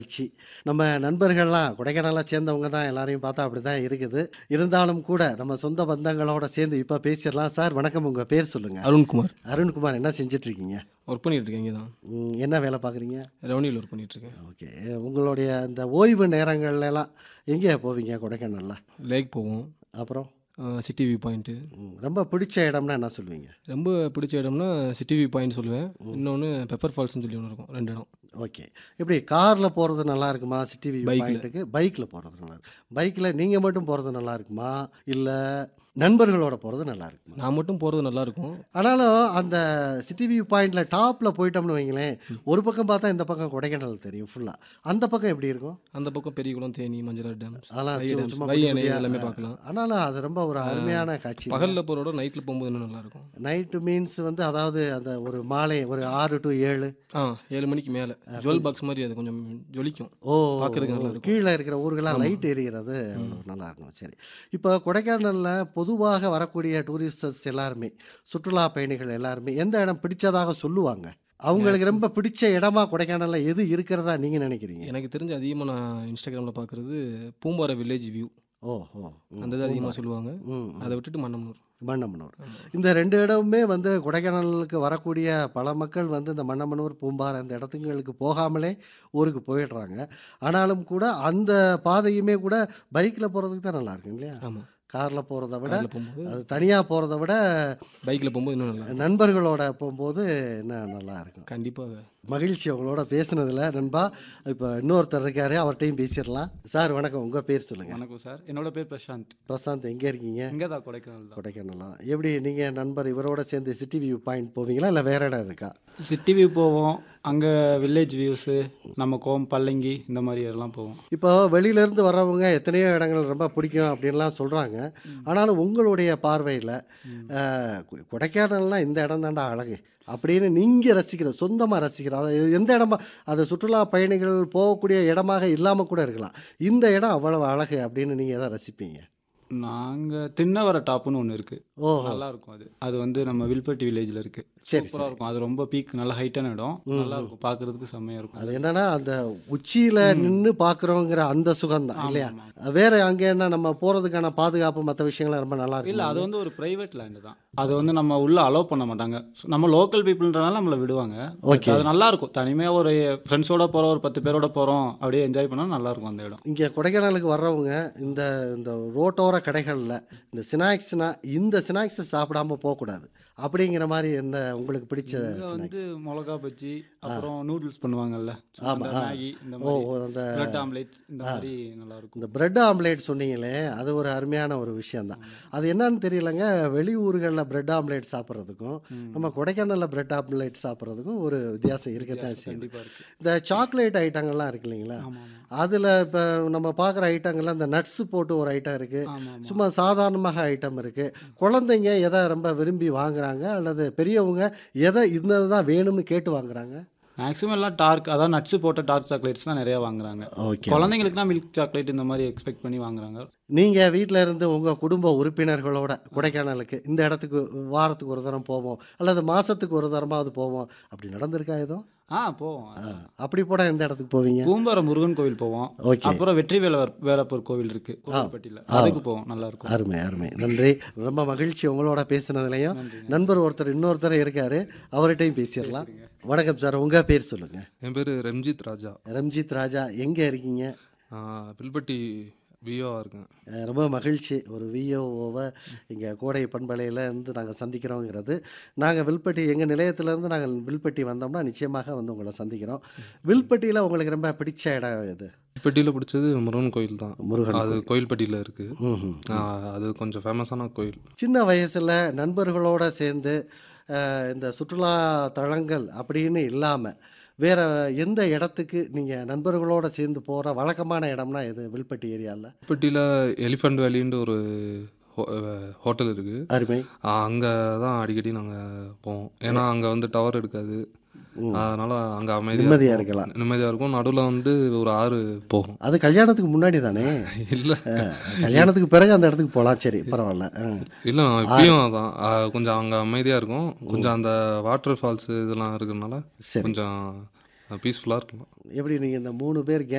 மகிழ்ச்சி. நம்ம நண்பர்கள்லாம் கொடைக்கானல சேர்ந்தவங்க தான் எல்லாரையும் பார்த்தா அப்படிதான் இருக்குது. இருந்தாலும் கூட நம்ம சொந்த பந்தங்களோட சேர்ந்து இப்ப பேசிறலாம். சார் வணக்கம். உங்க பேர் சொல்லுங்க. அருண்குமார். அருண்குமார் என்ன செஞ்சுட்ருக்கீங்க? ஒர்க் பண்ணிட்டுருக்கேன் இங்க தான். ம். என்ன வேலை பார்க்குறீங்க? ரெவன்யூல ஒர்க் பண்ணிட்டுருக்கேன். ஓகே. உங்களுடைய இந்த ஓய்வு நேரங்கள்லலாம் எங்கே போவீங்க கொடைக்கானல்ல? லேக் போவோம். அப்புறம்? அ சிட்டி வியூ பாயிண்ட்டு. ம். ரொம்ப பிடிச்ச இடம்னா என்ன சொல்லுவீங்க? ரொம்ப பிடிச்ச இடம்னா சிட்டி வியூ பாயிண்ட் சொல்லுவேன். இன்னொன்னு பெப்பர் ஃபால்ஸ்ன்னு சொல்லி ஒண்ணு இருக்கும். 2 இடம். ஓகே. எப்படி கார்ல போறது நல்லா இருக்குமா? சிட்டி வியூ பைக்ல. பாயிண்ட்டுக்கு பைக்ல போறது நல்லா இருக்கும். பைக்ல நீங்க மட்டும் போறது நல்லா இருக்குமா? இல்ல நண்பர்களோட போறது நல்லா இருக்குமா? நான் மட்டும் போறது நல்லா இருக்கும். ஆனாலும் அந்த சிட்டி வியூ பாயிண்ட்ல டாப்ல போயிட்டோம்னு வைங்களேன், ஒரு பக்கம் பார்த்தா இந்த பக்கம் கொடைக்கானல் தெரியும் ஃபுல்லா. அந்த பக்கம் எப்படி இருக்கும்? அந்த பக்கம் பெரியகுளம், தேனி, மஞ்சளாறு டேம்ஸ், அதெல்லாம் வைகை சு டேம்ஸ், சும்மா வைகை குட்டி அணை குட்டியா எல்லாமே அ பார்க்கலாம். ஆனாலும் அது ரொம்ப ஒரு அ அருமையான காட்சி தான். பகல்ல போறத விட நைட்ல போகும்போது இன்னும் நல்லா இருக்கும். நைட் மீன்ஸ் வந்து அதாவது அந்த ஒரு மாலை ஒரு 6 டூ 7 ஆ 7 மணிக்கு மேல. ஜுவல் பாக்ஸ் மாரி அது கொஞ்சம் ஜொலிக்கும். ஓ! பார்க்கறதுக்கு ஓ! நல்லா இருக்கும். கீழ இருக்கிற ஊருக்கெல்லாம் ஆமா. லைட் எரியிறது ம். அவ்வளோ நல்லா இருக்கும். சரி. இப்போ கொடைக்கானல்ல பொதுவாக வரக்கூடிய டூரிஸ்டர்ஸ் எல்லாருமே, சுற்றுலா பயணிகள் எல்லாருமே எந்த இடம் பிடிச்சதாக சொல்லுவாங்க? அவங்களுக்கு மேக்ஸிமம் ரொம்ப பிடிச்ச இடமா கொடைக்கானல்ல எது இருக்கிறதா நீங்க நினைக்கிறீங்க? எனக்கு தெரிஞ்சு அதிகமா நான் Instagramல பார்க்குறது பூம்பாறை வில்லேஜ் வியூ. ஓ! ஓ! ம். அந்த இது அதிகமா பூம்பாறை. சொல்லுவாங்க. ம். அத ம். விட்டுட்டு மன்னம்னூர். மன்னமனூர். ஆமா. இந்த 2 இடமுமே வந்து கொடைக்கானலுக்கு வரக்கூடிய பல மக்கள் வந்து இந்த மன்னமனூர், பூம்பாறை அந்த இடத்துங்களுக்கு போகாமலே ஊருக்கு போயிடுறாங்க. ஆனாலும் கூட அந்த பாதையுமே கூட பைக்ல போறதுக்கு தான் நல்லா இருக்கும் இல்லையா? ஆமா. கார்ல போறத விட, கார்ல போம்போது அது தனியா போறத விட பைக்ல போம்போது இன்னும் நல்லா இருக்கும். நண்பர்களோட போம்போது இன்னும் நல்லா இருக்கும். கண்டிப்பா. மகிழ்ச்சி உங்களோட பேசுனதுல நண்பா. இப்ப இன்னொருத்தர் இருக்காரு. அவர்ட்டயும் பேசிறலாம். சார் வணக்கம். உங்க பேர் சொல்லுங்க. வணக்கம் சார். என்னோட பேர் பிரசாந்த். பிரசாந்த் எங்க இருக்கீங்க? இங்க தான் கொடைக்கானல் தான். கொடைக்கானலா? எப்படி நீங்க நண்பர் இவரோட சேர்ந்து சிட்டி வியூ பாயிண்ட் போவீங்களா? இல்ல வேற இடம் இருக்கா? சிட்டி வியூ போவோம். அங்க வில்லேஜ் வியூஸு, நம்ம கோம், பல்லங்கி இந்த மாரி எல்லாம் போவோம். இப்போ வெளியில இருந்து வர்றவங்க எத்தனையோ இடங்கள் ரொம்ப பிடிக்கும் அப்படின்லாம் சொல்றாங்க. ம். ஆனாலும் உங்களுடைய பார்வையில ம். அ கொ கொடைக்கானல்னா இந்த இடம் தான்டா அழகு. அப்படின்னு நீங்க ரசிக்கிற சொந்தமா ரசிக்கிற அதாவது எந்த இடமா அது சுற்றுலா பயணிகள் போகக்கூடிய இடமாக இல்லாம கூட இருக்கலாம். இந்த இடம் அவ்வளவு அழகு அப்படின்னு நீங்க எத ரசிப்பீங்க? நாங்க திண்ணவர டாப்புன்னு ஒண்ணு இருக்கு. ஓஹோ! நல்லா இருக்கும் அது. அது வந்து நம்ம வில்பட்டி வில்லேஜ்ல இருக்கு. சரி, சூப்பரா சரி. இருக்கும். அது ரொம்ப பீக் நல்ல ஹைட்டான இடம். ம், நல்லா ம். இருக்கும். பார்க்கறதுக்கு செம்மையா இருக்கும். அது என்னன்னா அந்த உச்சியில ம். நின்னு பார்க்குறோங்கிற அந்த சுகம் தான் ஆமா, இல்லையா? ஆமா. வேற அங்க என்ன நம்ம போறதுக்கான பாதுகாப்பு மத்த விஷயங்கள்லாம் ரொம்ப நல்லா இல்ல இருக்குமா அது அங்க? வந்து ஒரு பிரைவேட் லேண்ட் தான். அது வந்து நம்ம உள்ள அலோவ் பண்ண மாட்டாங்க. நம்ம லோக்கல் பீப்பிள்ன்றனால நம்மள விடுவாங்க. But okay. அது நல்லா இருக்கும். தனிமையா ஒரு ஃப்ரெண்ட்ஸோட போறோம், ஒரு 10 பேரோட போறோம். அப்படியே என்ஜாய் பண்ணா நல்லா இருக்கும் அந்த இடம். இங்க கொடைக்கானலுக்கு வர்றவங்க இந்த இந்த ரோட்டோர கடைகள்ல இந்த ஸ்நாக்ஸ்னா இந்த ஸ்நாக்ஸ் சாப்பிடாம போகக்கூடாது. அப்படிங்கிற மாரி என்ன உங்களுக்கு பிடிச்ச இங்க வந்து ஸ்நாக்ஸ்? மொளகா பஜ்ஜி, ஆ. அப்புறம் நூடுல்ஸ் பண்ணுவாங்கல்ல. சும்மா ஆமா. இந்த ஆ. மேகி இந்த ஓ! மாரி. ஓ! அந்த பிரெட் ஆம்லெட் இந்த ஆ. மாரி நல்லா இருக்கும். இந்த பிரெட் ஆம்லேட் சொன்னீங்களே, அது ஒரு அருமையான ஒரு விஷயம் தான். ஆமா. அது என்னன்னு தெரியலங்க. வெளியூர்கள்ல பிரெட் ஆம்லேட் சாப்பிடுறதுக்கும், நம்ம ம். கொடைக்கானல்ல பிரெட் ஆம்லேட் சாப்பிடுறதுக்கும் ஒரு வித்தியாசம் இருக்கத்தான் வித்தியாசம் செய்யுது. கண்டிப்பா இருக்கு. இந்த சாக்லேட் ஐட்டங்கள்லாம் இருக்கு இல்லைங்களா? ஆமா, ஆமா. அதுல இப்ப நம்ம பார்க்குற ஐட்டங்கள்ல இந்த நட்ஸ் போட்டு ஒரு ஐட்டம் இருக்கு. ஆமா, ஆமா. சும்மா சாதாரணமாக ஐட்டம் இருக்கு. குழந்தைங்க எத ரொம்ப விரும்பி வாங்குறாங்க? அல்லது பெரியவங்க எத இன்னது தான் வேணும்னு கேட்டு வாங்குறாங்க? மேக்ஸிமம் எல்லாம் டார்க் அதாவது நட்ஸ் போட்ட டார்க் சாக்லேட்ஸ் தான் நிறைய வாங்குறாங்க. Okay, okay. குழந்தைங்களுக்குனா மில்க் சாக்லேட் இந்த மாரி எக்ஸ்பெக்ட் பண்ணி வாங்குறாங்க. நீங்க வீட்ல இருந்து உங்க குடும்ப உறுப்பினர்களோட கொடைக்கானலுக்கு இந்த இடத்துக்கு வாரத்துக்கு ஒரு தரம் போவோம். அல்லது மாசத்துக்கு ஒரு தரமாவது போவோம். அப்படி நடந்திருக்கா எதுவும்? ஆ போவோம். ஆ. அப்படி போனா எந்த இடத்துக்கு போவீங்க? பூம்பாறை முருகன் கோவில் போவோம். ஓகே. அப்புறம் வெற்றி வேலவர் வேலப்பர் கோவில் இருக்கு. ஆ. கோவில்பட்டியில. ஆ. அதுக்கு போவோம். நல்லா இருக்கும். அருமை, அருமை. நன்றி. ரொம்ப மகிழ்ச்சி உங்களோட பேசுனதுலயும். நன்றிங்க. நண்பர் ஒருத்தர் இன்னொருத்தர் இருக்காரு. அவர்ட்டயும் பேசிறலாம். பேசுறீங்க. வணக்கம் சார். உங்க பேர் சொல்லுங்க. என் பேர் ரம்ஜித் ராஜா ரம்ஜித் ராஜா எங்க இருக்கீங்க? நான் பில்பட்டி விஓவாக இருக்கேன் அஹ் ரொம்ப மகிழ்ச்சி ஒரு விஓஓவை இங்கே கோடை பண்பலையில் இருந்து நாங்கள் சந்திக்கிறோங்கிறது நாங்கள் வில்பட்டி எங்கள் நிலையத்திலேருந்து நாங்கள் வில்பட்டி வந்தோம்னா நிச்சயமாக வந்து உங்களை சந்திக்கிறோம் வில்பட்டியில் உங்களுக்கு ரொம்ப பிடிச்ச இடம் எது பில்பட்டியில் பிடிச்சது முருகன் கோயில் தான் முருகன் அது கோயில். கோயில்பட்டியில் இருக்குது ம்ஹும். அது கொஞ்சம் ஃபேமஸான கோயில் சின்ன வயசில் நண்பர்களோட சேர்ந்து அஹ், இந்த சுற்றுலா தலங்கள் அப்படின்னு இல்லாமல் வேற எந்த இடத்துக்கு நீங்கள் நண்பர்களோட சேர்ந்து போகிற வழக்கமான இடம்னா எது வில்பட்டி ஏரியாவில் பில்பட்டியில் எலிஃபண்ட் வேலின்னு ஒரு ஹோ- அஹ் ஹோட்டல் இருக்குது அருமை அங்கே தான் அடிக்கடி நாங்கள் போவோம் ஏன்னா அங்கே வந்து டவர் இருக்காது ம். அதனால் அங்கே அமைதியாக நிம்மதியாக இருக்கலாம் நிம்மதியாக இருக்கும் நடுவில் வந்து ஒரு ஆறு போகும் அது கல்யாணத்துக்கு முன்னாடி தானே இல்லை அஹ், கல்யாணத்துக்கு பிறகு அந்த இடத்துக்கு போகலாம் சரி பரவாயில்ல அஹ். இல்லை நான் இப்பயும் அதான் அஹ் கொஞ்சம் அங்கே அமைதியாக இருக்கும் கொஞ்சம் அந்த வாட்டர் ஃபால்ஸ் இதெல்லாம் இருக்கிறதுனால சரி கொஞ்சம் பீஸ்ஃபுல்லாக இருக்கும் எப்படி நீங்கள் இந்த மூணு பேர்